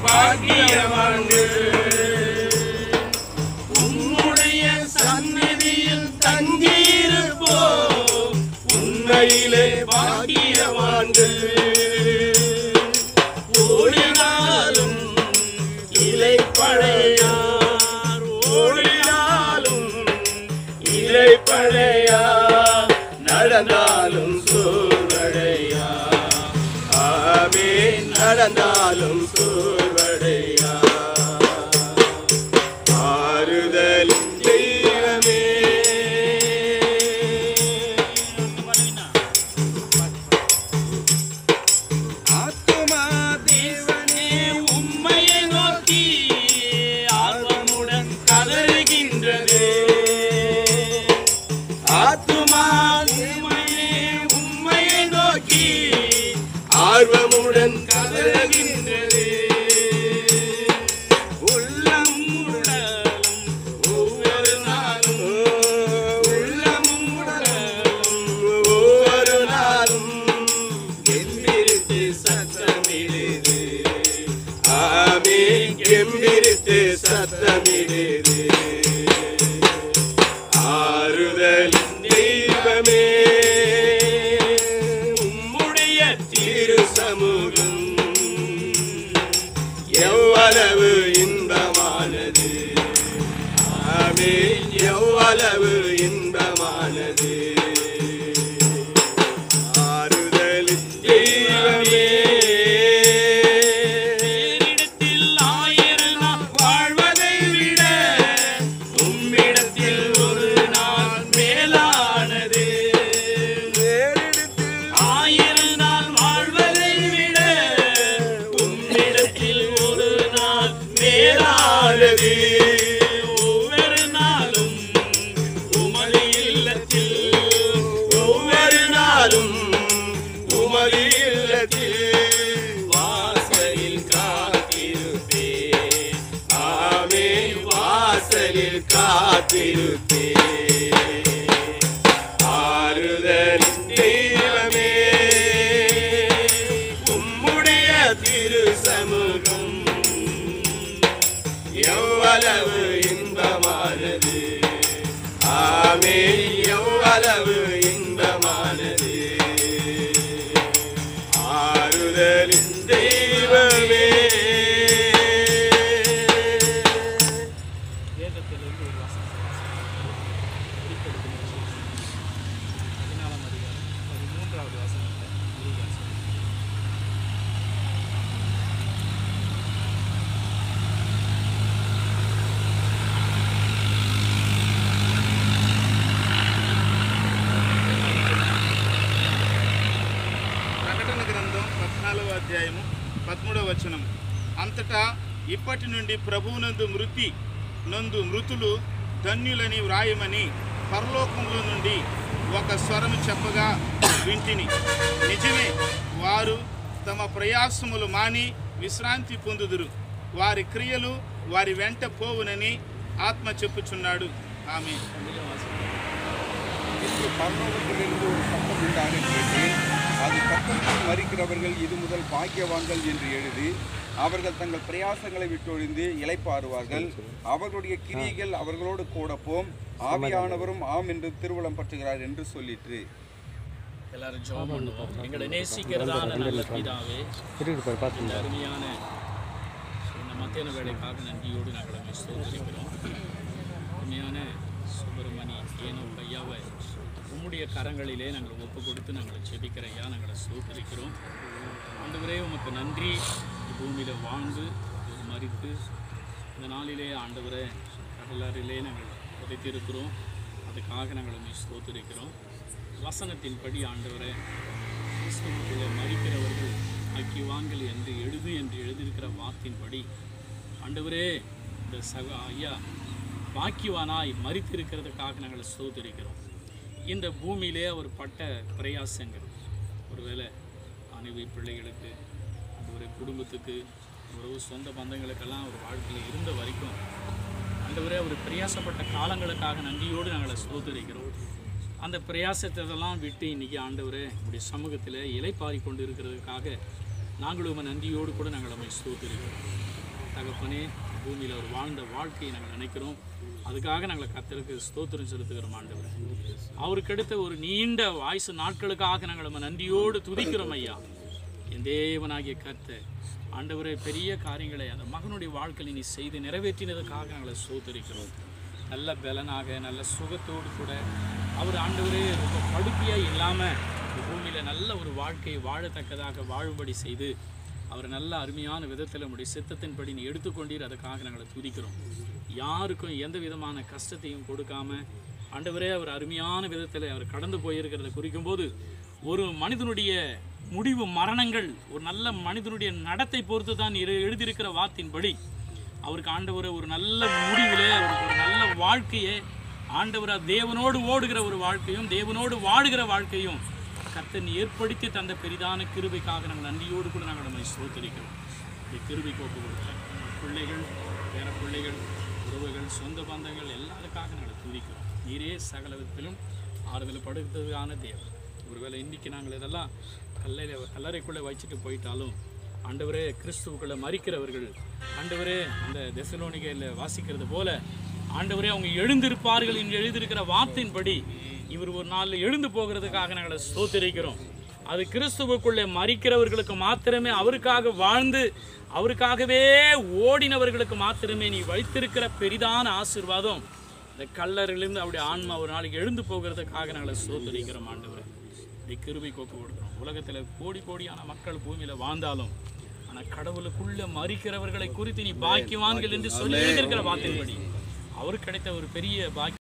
பாக்கியவான்கள் உம்முடைய சந்நிதியில் தங்கியிருப்போம் உண்மையிலே பாக்கியவான்கள் ஓடினாலும் இலை பழையார் ஓடினாலும் இலை பழையார் நடந்தாலும் சோர்வடையா ஆமே நடந்தாலும் சோர்வடையா ஆறுதலின் தெய்வமே ஆத்துமா தேவனே உம்மையை நோக்கி ஆர்வமுடன் கதறுகின்றது ஆத்துமா தேவனே உம்மையை நோக்கி ஆர்வமுடன் கதறுகின்றது உள்ளம் உடலும் ஒவ்வொரு நாளும் உள்ளமும் உடலும் ஒவ்வொரு நாளும் கெம்பிரித்து சத்தமிடுது ஆமே கெம்பிரித்து சத்தமிடுது ஆறுதல் தெய்வமே உம்முடைய திரு சமூகம் எவ்வளவு இன்பமானது ஆமே எவ்வளவு இன்பமானது ஆறுதலின் தெய்வமே வேறிடத்தில் ஆயிரம் நாள் வாழ்வதை விட உம்மிடத்தில் ஒரு நாள் மேலானது ஆயிரம் நாள் வாழ்வதை விட உம்மிடத்தில் ஒரு நாள் மேலானது ஒவ்வொரு நாளும் உமது இல்லத்தில் ஒவ்வொரு நாளும் உமது இல்லத்தில் வாசலில் காத்திருப்பே ஆமே வாசலில் காத்திருப்பே ஆறுதலின் தெய்வமே உம்முடைய திரு சமூகம் எவ்வளவு இன்பமானது ஆமே எவ்வளவு இன்பமானது ஆறுதலின் தெய்வமே வேதத்திலிருந்து ஒரு வசனம் வெளிப்படுத்தின விசேஷம் பதினாலாம் அதிகாரம் பதிமூன்றாவது வசனத்தை முருகன் சொல்லுகிறார். ప్రకటన గ్రంథం పద్నాలుగో అధ్యాయము పదమూడవ వచనం అంతటా ఇప్పటి నుండి ప్రభువునందు మృతి నందు మృతులు ధన్యులని వ్రాయమని పరలోకంలో నుండి ఒక స్వరము చెప్పగా వింటిని నిజమే వారు తమ ప్రయాసములు మాని విశ్రాంతి పొందుదురు వారి క్రియలు వారి వెంట పోవునని ఆత్మ చెప్పుచున్నాడు ఆమె இன்று பரலோகத்திலிருந்து ஒரு சத்தம் உண்டாக கேட்டேன் அது கத்தத்தில் மறிக்கிறவர்கள் இது முதல் பாக்கியவான்கள் என்று எழுதி அவர்கள் தங்கள் பிரயாசங்களை விட்டொழிந்து இளைப்பாறுவார்கள் அவர்களுடைய கிரியைகள் அவர்களோடு கூட போம் ஆவியானவரும் ஆம் என்று திருவுளம் பற்றுகிறார் என்று சொல்லிற்று எல்லாரும் ஜெபம் பண்ணுவோம் எங்களை நேசிக்கிறதான நல்ல பிதாவே இந்த அருமையான இந்த மத்தியான வேலைக்காக நன்றியோடு நாங்கள் அங்கே ஸ்தோத்திரிக்கிறோம் அருமையான சுப்பிரமணி ஏனோ ஐயாவை உம்முடைய கரங்களிலே நாங்கள் ஒப்பு கொடுத்து நாங்கள் ஜெபிக்கிற ஐயா நாங்களை ஸ்தோத்திரிக்கிறோம் ஆண்டவரே உமக்கு நன்றி இந்த பூமியில் வாழ்ந்து ஒரு மறித்து இந்த நாளிலே ஆண்டவரே கடலாரிலே நாங்கள் உதைத்திருக்கிறோம் அதுக்காக நாங்கள் உண்மை ஸ்தோத்திரிக்கிறோம் வசனத்தின்படி ஆண்டவரே கிறிஸ்துவுக்குள்ளே மறிக்கிறவர்கள் ஐக்கியவான்கள் என்று எழுது என்று எழுதியிருக்கிற வாக்கின்படி ஆண்டவரே இந்த சக ஐயா பாக்கியவானாய் மறித்திருக்கிறதுக்காக நாங்கள் ஸ்தோத்திரிக்கிறோம் இந்த பூமியிலே அவர் பட்ட பிரயாசங்கள் ஒருவேளை மனைவி பிள்ளைகளுக்கு ஒரு குடும்பத்துக்கு ஒரு சொந்த பந்தங்களுக்கெல்லாம் ஒரு வாழ்க்கையில் இருந்த வரைக்கும் ஆண்டவரே அவர் பிரயாசப்பட்ட காலங்களுக்காக நன்றியோடு நாங்களை ஸ்தோத்திரிக்கிறோம் அந்த பிரயாசத்தெல்லாம் விட்டு இன்றைக்கி ஆண்டவரே உடைய சமூகத்தில் இலைப்பாரி கொண்டு இருக்கிறதுக்காக நாங்களும் உம்மை நன்றியோடு கூட நாங்கள் உம்மை ஸ்தோத்திரிக்கிறோம் தகப்பனே பூமியில் அவர் வாழ்ந்த வாழ்க்கையை நாங்கள் நினைக்கிறோம் அதுக்காக நாங்கள் கர்த்தருக்கு ஸ்தோத்திரம் செலுத்துகிறோம் ஆண்டவர் அவருக்கு அடுத்த ஒரு நீண்ட வாய்ஸ் நாட்களுக்காக நாங்கள் நம்ம நன்றியோடு துதிக்கிறோம் ஐயா என் தேவனாகிய கர்த்தர் ஆண்டவரே பெரிய காரியங்களை அந்த மகனுடைய வாழ்க்கையில் நீ செய்து நிறைவேற்றினதுக்காக நாங்களை சோதரிக்கிறோம் நல்ல பலனாக நல்ல சுகத்தோடு கூட அவர் ஆண்டவரே ரொம்ப படுக்கையாக இல்லாமல் பூமியில் நல்ல ஒரு வாழ்க்கையை வாழத்தக்கதாக வாழும்படி செய்து அவர் நல்ல அருமையான விதத்தில் நம்முடைய சித்தத்தின்படி நீ எடுத்துக்கொண்டீர் அதுக்காக நாங்களை துதிக்கிறோம் யாருக்கும் எந்த விதமான கஷ்டத்தையும் கொடுக்காம ஆண்டவரே அவர் அருமையான விதத்தில் அவர் கடந்து போயிருக்கிறத குறிக்கும்போது ஒரு மனிதனுடைய முடிவு மரணங்கள் ஒரு நல்ல மனிதனுடைய நடத்தை பொறுத்து தான் இரு- எழுதியிருக்கிற வார்த்தையின்படி அவருக்கு ஆண்டவர் ஒரு நல்ல முடிவிலே அவருக்கு ஒரு நல்ல வாழ்க்கையை ஆண்டவர் தேவனோடு ஓடுகிற ஒரு வாழ்க்கையும் தேவனோடு வாழுகிற வாழ்க்கையும் கர்த்தன் ஏற்படுத்தி தந்த பெரிதான கிருபைக்காக நாங்கள் நன்றியோடு கூட நாங்கள் நம்மை சோத்தரிக்கிறோம் இந்த கிருபை கோப்பு கொடுத்த பிள்ளைகள் பேர பிள்ளைகள் உறவுகள் சொந்த பந்தங்கள் எல்லாருக்காக நாங்கள் துதிக்கிறோம் நீரே சகல விதத்திலும் ஆறுதல் படுத்ததுக்கான தேவன் ஒருவேளை இன்னைக்கு நாங்கள் இதெல்லாம் கல்லறை கல்லறைக்குள்ளே வச்சுட்டு போயிட்டாலும் ஆண்டவரே கிறிஸ்துவுக்குள்ள மறிக்கிறவர்கள் ஆண்டவரே அந்த தெசலோனிகையில் வாசிக்கிறது போல ஆண்டவரே அவங்க எழுந்திருப்பார்கள் என்று எழுதியிருக்கிற வார்த்தையின்படி இவர் ஒரு நாளில் எழுந்து போகிறதுக்காக நாங்கள் ஸ்தோத்திரிக்கிறோம் அது கிறிஸ்துவுக்குள்ளே மறிக்கிறவர்களுக்கு மாத்திரமே அவருக்காக வாழ்ந்து அவருக்காகவே ஓடினவர்களுக்கு மாத்திரமே நீ வைத்திருக்கிற பெரிதான ஆசீர்வாதம் இந்த கல்லறிலிருந்து அவருடைய ஆன்மா ஒரு நாளைக்கு எழுந்து போகிறதுக்காக நாங்கள் ஸ்தோத்திரிக்கிறோம் ஆண்டவரே இப்படி கிருபை கோப்பு கொடுக்குறோம் உலகத்தில் கோடி கோடியான மக்கள் பூமியில் வாழ்ந்தாலும் ஆனால் கடவுளுக்குள்ள மறிக்கிறவர்களை குறித்து நீ பாக்கியவான்கள் என்று சொல்லி இருக்கிற வார்த்தையின்படி அவருக்கு கிடைத்த ஒரு பெரிய பாக்கியம்